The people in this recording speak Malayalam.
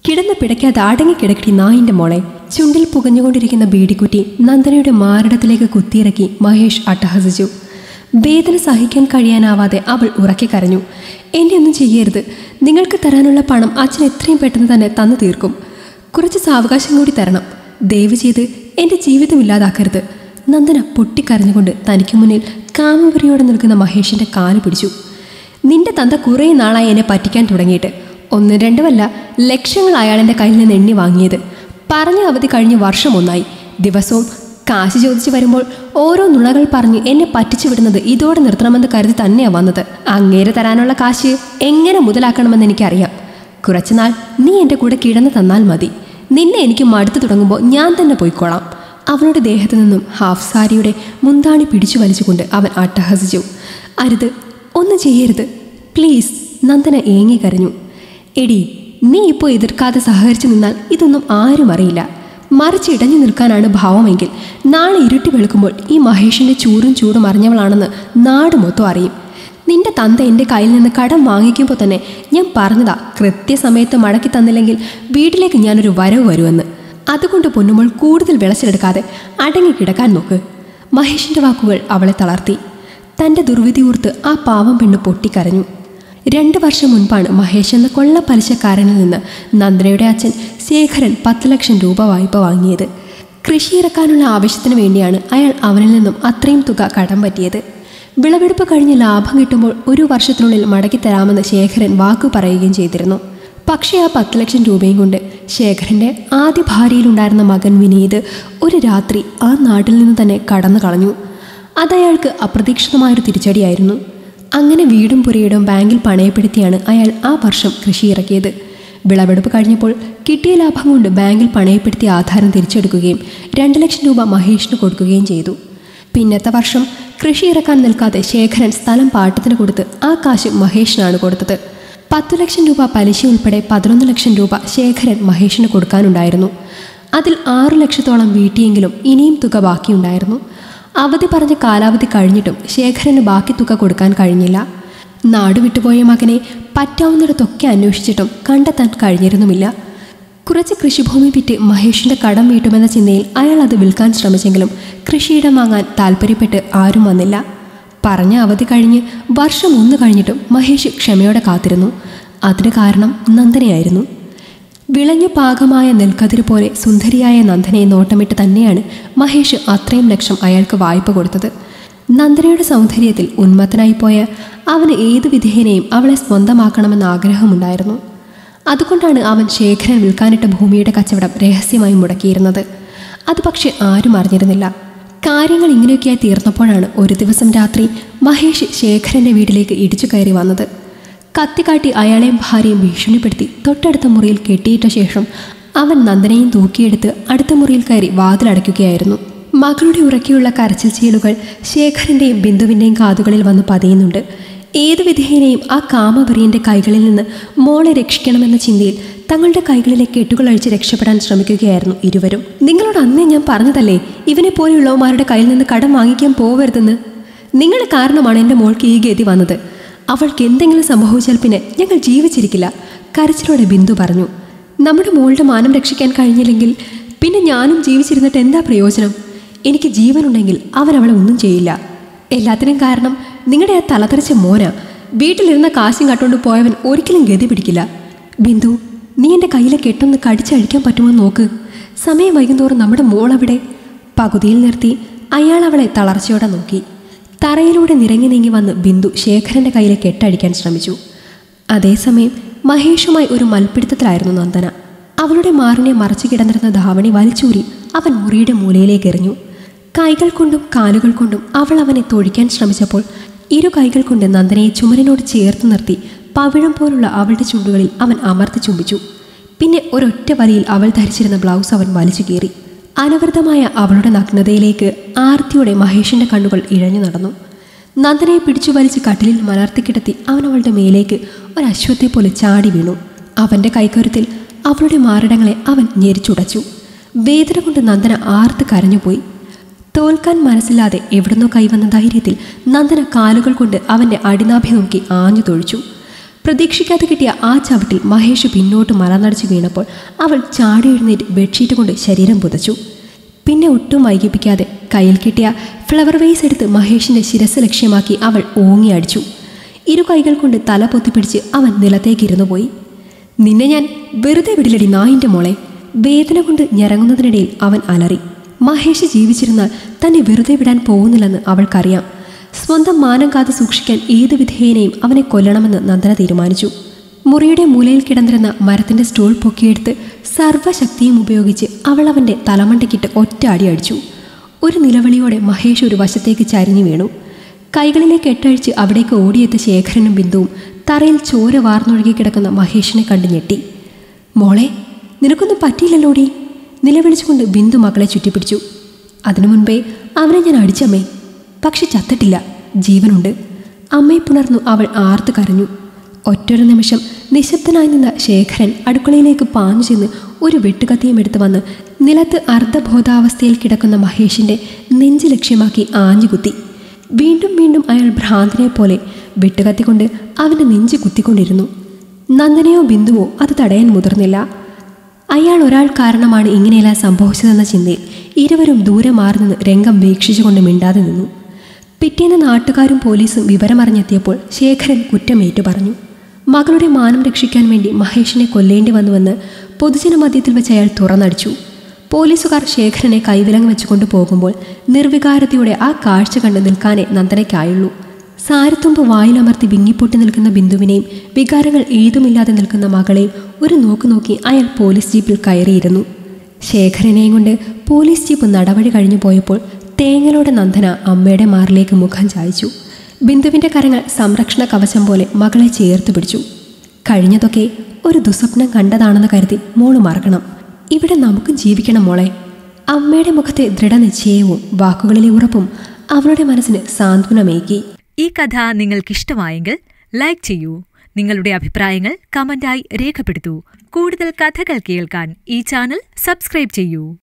കിടന്ന് പിടയ്ക്കാതെ അടങ്ങി കിടക്കടി നായിന്റെ മോളെ ചുണ്ടിൽ പുകഞ്ഞുകൊണ്ടിരിക്കുന്ന ബീഡിക്കുറ്റി നന്ദനയുടെ മാറിടത്തിലേക്ക് കുത്തിയിറക്കി മഹേഷ് അട്ടഹസിച്ചു വേദന സഹിക്കാൻ കഴിയാനാവാതെ അവൾ ഉറക്കെ കരഞ്ഞു എന്നെ ഒന്നും ചെയ്യരുത് നിങ്ങൾക്ക് തരാനുള്ള പണം അച്ഛൻ എത്രയും പെട്ടെന്ന് തന്നെ തന്നു തീർക്കും കുറച്ച് സാവകാശം കൂടി തരണം ദയവ് ചെയ്ത് എൻ്റെ ജീവിതം ഇല്ലാതാക്കരുത് നന്ദന പൊട്ടിക്കരഞ്ഞുകൊണ്ട് തനിക്ക് മുന്നിൽ കാമവരിയോടെ നിൽക്കുന്ന മഹേഷിന്റെ കാല് പിടിച്ചു നിന്റെ തന്ത കുറേ നാളായി എന്നെ പറ്റിക്കാൻ തുടങ്ങിയിട്ട് ഒന്ന് രണ്ടുമല്ല ലക്ഷങ്ങൾ അയാളെൻ്റെ കയ്യിൽ നിന്ന് എണ്ണി വാങ്ങിയത് പറഞ്ഞ അവധി കഴിഞ്ഞ് വർഷം ഒന്നായി ദിവസവും കാശ് ചോദിച്ചു വരുമ്പോൾ ഓരോ നുണകൾ പറഞ്ഞ് എന്നെ പറ്റിച്ചു വിടുന്നത് ഇതോടെ നിർത്തണമെന്ന് കരുതി തന്നെയാണ് വന്നത് അങ്ങേര് തരാനുള്ള കാശ് എങ്ങനെ മുതലാക്കണമെന്ന് എനിക്കറിയാം കുറച്ചുനാൾ നീ എൻ്റെ കൂടെ കിടന്നു തന്നാൽ മതി നിന്നെ എനിക്ക് മടുത്തു തുടങ്ങുമ്പോൾ ഞാൻ തന്നെ പോയിക്കോളാം അവളുടെ ദേഹത്തു നിന്നും ഹാഫ് സാരിയുടെ മുന്താണി പിടിച്ചു വലിച്ചുകൊണ്ട് അവൻ അട്ടഹസിച്ചു അരുത് ഒന്നും ചെയ്യരുത് പ്ലീസ് നന്ദന ഏങ്ങി കരഞ്ഞു എടി നീ ഇപ്പോൾ എതിർക്കാതെ സഹകരിച്ചു നിന്നാൽ ഇതൊന്നും ആരും അറിയില്ല മറിച്ച് ഇടഞ്ഞു നിൽക്കാനാണ് ഭാവമെങ്കിൽ നാളെ ഇരുട്ടി വെളുക്കുമ്പോൾ ഈ മഹേഷിന്റെ ചൂടും ചൂടും അറിഞ്ഞവളാണെന്ന് നാട് മൊത്തം അറിയും നിന്റെ തന്ത എൻ്റെ കയ്യിൽ നിന്ന് കടം വാങ്ങിക്കുമ്പോൾ തന്നെ ഞാൻ പറഞ്ഞതാ കൃത്യസമയത്ത് മടക്കി തന്നില്ലെങ്കിൽ വീട്ടിലേക്ക് ഞാനൊരു വരവ് വരുമെന്ന് അതുകൊണ്ട് പൊന്നുമോൾ കൂടുതൽ വിളച്ചിലെടുക്കാതെ അടങ്ങി കിടക്കാൻ നോക്ക് മഹേഷിന്റെ വാക്കുകൾ അവളെ തളർത്തി തൻ്റെ ദുർവിധി ഓർത്ത് ആ പാവം പെണ്ണ് പൊട്ടിക്കരഞ്ഞു രണ്ട് വർഷം മുൻപാണ് മഹേഷ് എന്ന കൊള്ള പലിശക്കാരനിൽ നിന്ന് നന്ദനയുടെ അച്ഛൻ ശേഖരൻ പത്ത് ലക്ഷം രൂപ വായ്പ വാങ്ങിയത് കൃഷി ഇറക്കാനുള്ള ആവശ്യത്തിന് വേണ്ടിയാണ് അയാൾ അവനിൽ നിന്നും അത്രയും തുക കടം പറ്റിയത് വിളവെടുപ്പ് കഴിഞ്ഞ് ലാഭം കിട്ടുമ്പോൾ ഒരു വർഷത്തിനുള്ളിൽ മടക്കി തരാമെന്ന് ശേഖരൻ വാക്കു പറയുകയും ചെയ്തിരുന്നു പക്ഷേ ആ പത്ത് ലക്ഷം രൂപയും കൊണ്ട് ശേഖരൻ്റെ ആദ്യ ഭാര്യയിലുണ്ടായിരുന്ന മകൻ വിനീത് ഒരു രാത്രി ആ നാട്ടിൽ നിന്ന് തന്നെ കടന്നു കളഞ്ഞു അതയാൾക്ക് അപ്രതീക്ഷിതമായൊരു തിരിച്ചടിയായിരുന്നു അങ്ങനെ വീടും പുരയിടും ബാങ്കിൽ പണയപ്പെടുത്തിയാണ് അയാൾ ആ വർഷം കൃഷി ഇറക്കിയത് വിളവെടുപ്പ് കഴിഞ്ഞപ്പോൾ കിട്ടിയ ലാഭം കൊണ്ട് ബാങ്കിൽ പണയപ്പെടുത്തിയ ആധാരം തിരിച്ചെടുക്കുകയും രണ്ട് ലക്ഷം രൂപ മഹേഷിന് കൊടുക്കുകയും ചെയ്തു പിന്നത്തെ വർഷം കൃഷി ഇറക്കാൻ നിൽക്കാതെ ശേഖരൻ സ്ഥലം പാട്ടത്തിന് കൊടുത്ത് ആ കാശ് മഹേഷിനാണ് കൊടുത്തത് പത്തു ലക്ഷം രൂപ പലിശ ഉൾപ്പെടെ പതിനൊന്ന് ലക്ഷം രൂപ ശേഖരൻ മഹേഷിന് കൊടുക്കാനുണ്ടായിരുന്നു അതിൽ ആറു ലക്ഷത്തോളം വീട്ടിയെങ്കിലും ഇനിയും തുക ബാക്കിയുണ്ടായിരുന്നു അവധി പറഞ്ഞ കാലാവധി കഴിഞ്ഞിട്ടും ശേഖരന് ബാക്കി തുക കൊടുക്കാൻ കഴിഞ്ഞില്ല നാട് വിട്ടുപോയ മകനെ പറ്റാവുന്നിടത്തൊക്കെ അന്വേഷിച്ചിട്ടും കണ്ടെത്താൻ കഴിഞ്ഞിരുന്നുമില്ല കുറച്ച് കൃഷിഭൂമി വിറ്റ് മഹേഷിന്റെ കടം വീട്ടുമെന്ന ചിന്തയിൽ അയാൾ അത് വിൽക്കാൻ ശ്രമിച്ചെങ്കിലും കൃഷിയിടം വാങ്ങാൻ താല്പര്യപ്പെട്ട് ആരും വന്നില്ല പറഞ്ഞ അവധി കഴിഞ്ഞ് വർഷം ഒന്ന് കഴിഞ്ഞിട്ടും മഹേഷ് ക്ഷമയോടെ കാത്തിരുന്നു അതിന് കാരണം നന്ദനയായിരുന്നു വിളഞ്ഞു പാകമായ നെൽക്കതിര് പോലെ സുന്ദരിയായ നന്ദനയെ നോട്ടമിട്ട് തന്നെയാണ് മഹേഷ് അത്രയും ലക്ഷം അയാൾക്ക് വായ്പ കൊടുത്തത് നന്ദനയുടെ സൗന്ദര്യത്തിൽ ഉന്മത്തനായി പോയ അവന് ഏതു വിധേയനെയും അവളെ സ്വന്തമാക്കണമെന്ന ആഗ്രഹമുണ്ടായിരുന്നു അതുകൊണ്ടാണ് അവൻ ശേഖരൻ വിൽക്കാനിട്ട ഭൂമിയുടെ കച്ചവടം രഹസ്യമായി മുടക്കിയിരുന്നത് അത് പക്ഷെ ആരും അറിഞ്ഞിരുന്നില്ല കാര്യങ്ങൾ ഇങ്ങനെയൊക്കെയായി തീർന്നപ്പോഴാണ് ഒരു ദിവസം രാത്രി മഹേഷ് ശേഖരന്റെ വീട്ടിലേക്ക് ഇടിച്ചു കയറി വന്നത് കത്തിക്കാട്ടി അയാളെയും ഭാര്യയും ഭീഷണിപ്പെടുത്തി തൊട്ടടുത്ത മുറിയിൽ കെട്ടിയിട്ട ശേഷം അവൻ നന്ദനയും തൂക്കിയെടുത്ത് അടുത്ത മുറിയിൽ കയറി വാതിലടയ്ക്കുകയായിരുന്നു മകളുടെ ഉറക്കിയുള്ള കരച്ചിൽ ചീലുകൾ ശേഖരന്റെയും ബിന്ദുവിന്റെയും കാതുകളിൽ വന്ന് പതിയുന്നുണ്ട് ഏതു വിധേയനെയും ആ കാമവെറിയന്റെ കൈകളിൽ നിന്ന് മോളെ രക്ഷിക്കണമെന്ന ചിന്തയിൽ തങ്ങളുടെ കൈകളിലെ കെട്ടുകൾ അഴിച്ച് രക്ഷപ്പെടാൻ ശ്രമിക്കുകയായിരുന്നു ഇരുവരും നിങ്ങളോട് അന്നേ ഞാൻ പറഞ്ഞതല്ലേ ഇവനെ പോലെയുള്ളവന്മാരുടെ കയ്യിൽ നിന്ന് കടം വാങ്ങിക്കാൻ പോവരുതെന്ന് നിങ്ങൾ കാരണമാണ് എൻ്റെ മോൾക്ക് ഈ ഗതി വന്നത് അവൾക്ക് എന്തെങ്കിലും സംഭവിച്ചാൽ പിന്നെ ഞങ്ങൾ ജീവിച്ചിരിക്കില്ല കരച്ചിലോടെ ബിന്ദു പറഞ്ഞു നമ്മുടെ മോളുടെ മാനം രക്ഷിക്കാൻ കഴിഞ്ഞില്ലെങ്കിൽ പിന്നെ ഞാനും ജീവിച്ചിരുന്നിട്ട് എന്താ പ്രയോജനം എനിക്ക് ജീവനുണ്ടെങ്കിൽ അവൻ അവളെ ഒന്നും ചെയ്യില്ല എല്ലാത്തിനും കാരണം നിങ്ങളുടെ ആ തലതെറിച്ച മോന വീട്ടിലിരുന്ന കാശും കട്ടുകൊണ്ട് പോയവൻ ഒരിക്കലും ഗതി പിടിക്കില്ല ബിന്ദു നീ എൻ്റെ കയ്യിലെ കെട്ടൊന്ന് കടിച്ചഴിക്കാൻ പറ്റുമോ നോക്ക് സമയം വൈകുന്തോറും നമ്മുടെ മോൾ അവിടെ പകുതിയിൽ നിർത്തി അയാൾ അവളെ തളർച്ചയോടെ നോക്കി തറയിലൂടെ നിരങ്ങി നീങ്ങി വന്ന് ബിന്ദു ശേഖരന്റെ കയ്യിലെ കെട്ടടിക്കാൻ ശ്രമിച്ചു അതേസമയം മഹേഷുമായി ഒരു മൽപ്പിടുത്തത്തിലായിരുന്നു നന്ദന അവളുടെ മാറിനെ മറച്ചു കിടന്നിരുന്ന ധാവണി വലിച്ചൂരി അവൻ മുറിയുടെ മൂലയിലേക്ക് എറിഞ്ഞു കൈകൾ കൊണ്ടും കാലുകൾ കൊണ്ടും അവൾ അവനെ തൊഴിക്കാൻ ശ്രമിച്ചപ്പോൾ ഇരു കൈകൾ കൊണ്ട് നന്ദനയെ ചുമരിനോട് ചേർത്ത് നിർത്തി പവിഴം പോലുള്ള അവളുടെ ചുണ്ടുകളിൽ അവൻ അമർത്തി ചുംബിച്ചു പിന്നെ ഒരൊറ്റ വലിയിൽ അവൾ ധരിച്ചിരുന്ന ബ്ലൗസ് അവൻ വലിച്ചു കീറി അനവൃതമായ അവളുടെ നഗ്നതയിലേക്ക് ആർത്തിയോടെ മഹേഷിന്റെ കണ്ണുകൾ ഇഴഞ്ഞു നടന്നു നന്ദനയെ പിടിച്ചു വലിച്ച് കട്ടിലിൽ മലർത്തിക്കിടത്തി അവൻ അവളുടെ മേലേക്ക് ഒരശ്വത്തെ പോലെ ചാടി വീണു അവന്റെ കൈക്കരുത്തിൽ അവളുടെ മാറിടങ്ങളെ അവൻ ഞെരിച്ചുടച്ചു വേദന കൊണ്ട് നന്ദന ആർത്ത് കരഞ്ഞുപോയി തോൽക്കാൻ മനസ്സില്ലാതെ എവിടുന്നോ കൈവന്ന ധൈര്യത്തിൽ നന്ദന കാലുകൾ കൊണ്ട് അവന്റെ അടിനാഭി നോക്കി ആഞ്ഞു തൊഴിച്ചു പ്രതീക്ഷിക്കാതെ കിട്ടിയ ആ ചവിട്ടിൽ മഹേഷ് പിന്നോട്ട് മലനടച്ച് വീണപ്പോൾ അവൾ ചാടി എഴുന്നേറ്റ് ബെഡ്ഷീറ്റ് കൊണ്ട് ശരീരം പുതച്ചു പിന്നെ ഒട്ടും വൈകിപ്പിക്കാതെ കയ്യിൽ കിട്ടിയ ഫ്ലവർ വേസ് എടുത്ത് മഹേഷിന്റെ ശിരസ് ലക്ഷ്യമാക്കി അവൾ ഓങ്ങി അടിച്ചു ഇരു കൈകൾ കൊണ്ട് തല പൊത്തിപ്പിടിച്ച് അവൻ നിലത്തേക്ക് പോയി നിന്നെ ഞാൻ വെറുതെ വിടിലടി നായിൻ്റെ മോളെ വേദന കൊണ്ട് ഞരങ്ങുന്നതിനിടയിൽ അവൻ അലറി മഹേഷ് ജീവിച്ചിരുന്നാൽ തന്നെ വെറുതെ വിടാൻ പോകുന്നില്ലെന്ന് അവൾക്കറിയാം സ്വന്തം മാനം കാത്ത് സൂക്ഷിക്കാൻ ഏത് വിധേയനെയും അവനെ കൊല്ലണമെന്ന് നന്ദന തീരുമാനിച്ചു മുറിയുടെ മൂലയിൽ കിടന്നിരുന്ന മരത്തിന്റെ സ്റ്റൂൾ പൊക്കിയെടുത്ത് സർവ്വശക്തിയും ഉപയോഗിച്ച് അവൾ അവന്റെ തലമണ്ടയ്ക്കിട്ട് ഒറ്റ അടി അടിച്ചു ഒരു നിലവിളിയോടെ മഹേഷ് ഒരു വശത്തേക്ക് ചരിഞ്ഞു വീണു കൈകളിലേക്ക് എട്ടഴിച്ച് അവിടേക്ക് ഓടിയെത്ത ശേഖരനും ബിന്ദുവും തറയിൽ ചോര വാർന്നൊഴുകി കിടക്കുന്ന മഹേഷിനെ കണ്ടു ഞെട്ടി മോളെ നിനക്കൊന്നും പറ്റിയില്ലല്ലോടി നിലവിളിച്ചുകൊണ്ട് ബിന്ദു മകളെ ചുറ്റിപ്പിടിച്ചു അതിനു മുൻപേ അവനെ ഞാൻ അടിച്ചമ്മേ പക്ഷെ ചത്തിട്ടില്ല ജീവനുണ്ട് അമ്മയെ പുണർന്നു അവൾ ആർത്തു കരഞ്ഞു ഒറ്റൊരു നിമിഷം നിശബ്ദനായി നിന്ന ശേഖരൻ അടുക്കളയിലേക്ക് പാഞ്ഞു ചെന്ന് ഒരു വെട്ടുകത്തിയും എടുത്തു വന്ന് നിലത്ത് അർദ്ധബോധാവസ്ഥയിൽ കിടക്കുന്ന മഹേഷിന്റെ നെഞ്ച് ലക്ഷ്യമാക്കി ആഞ്ഞുകുത്തി വീണ്ടും വീണ്ടും അയാൾ ഭ്രാന്തിനെ പോലെ വെട്ടുകത്തിക്കൊണ്ട് അവൻ്റെ നെഞ്ച് കുത്തിക്കൊണ്ടിരുന്നു നന്ദനയോ ബിന്ദുവോ അത് തടയാൻ മുതിർന്നില്ല അയാൾ ഒരാൾ കാരണമാണ് ഇങ്ങനെയെല്ലാം സംഭവിച്ചതെന്ന ചിന്തയിൽ ഇരുവരും ദൂരെ മാറി നിന്ന് രംഗം വീക്ഷിച്ചുകൊണ്ട് മിണ്ടാതെ നിന്നു പിറ്റേന്ന് നാട്ടുകാരും പോലീസും വിവരമറിഞ്ഞെത്തിയപ്പോൾ ശേഖരൻ കുറ്റമേറ്റു പറഞ്ഞു മകളുടെ മാനം രക്ഷിക്കാൻ വേണ്ടി മഹേഷിനെ കൊല്ലേണ്ടി വന്നുവെന്ന് പൊതുജനമധ്യത്തിൽ വെച്ച് അയാൾ തുറന്നടിച്ചു പോലീസുകാർ ശേഖരനെ കൈവിലങ്ങ് വെച്ചുകൊണ്ട് പോകുമ്പോൾ നിർവികാരതയോടെ ആ കാഴ്ച കണ്ട് നിൽക്കാനേ നന്ദനയ്ക്കായുള്ളൂ സാരത്തുമ്പ് വായിലമർത്തി വിങ്ങിപ്പൊട്ടി നിൽക്കുന്ന ബിന്ദുവിനെയും വികാരങ്ങൾ ഏതുമില്ലാതെ നിൽക്കുന്ന മകളെയും ഒരു നോക്ക് നോക്കി അയാൾ പോലീസ് ജീപ്പിൽ കയറിയിരുന്നു ശേഖരനെയും കൊണ്ട് പോലീസ് ജീപ്പ് നടവഴി കഴിഞ്ഞു പോയപ്പോൾ തേങ്ങലോടെ നന്ദന അമ്മയുടെ മാറിലേക്ക് മുഖം ചായച്ചു ബിന്ദുവിൻ്റെ കരങ്ങൾ സംരക്ഷണ കവചം പോലെ മകളെ ചേർത്ത് പിടിച്ചു കഴിഞ്ഞതൊക്കെ ഒരു ദുസ്വപ്നം കണ്ടതാണെന്ന് കരുതി മോള് മറക്കണം ഇവിടെ നമുക്കും ജീവിക്കണം മോളെ അമ്മയുടെ മുഖത്തെ ദൃഢനിശ്ചയവും വാക്കുകളിലെ ഉറപ്പും അവളുടെ മനസ്സിന് സാന്ത്വനമേകി ഈ കഥ നിങ്ങൾക്കിഷ്ടമായെങ്കിൽ ലൈക്ക് ചെയ്യൂ നിങ്ങളുടെ അഭിപ്രായങ്ങൾ കമന്റായി രേഖപ്പെടുത്തൂ കൂടുതൽ കഥകൾ കേൾക്കാൻ ഈ ചാനൽ സബ്സ്ക്രൈബ് ചെയ്യൂ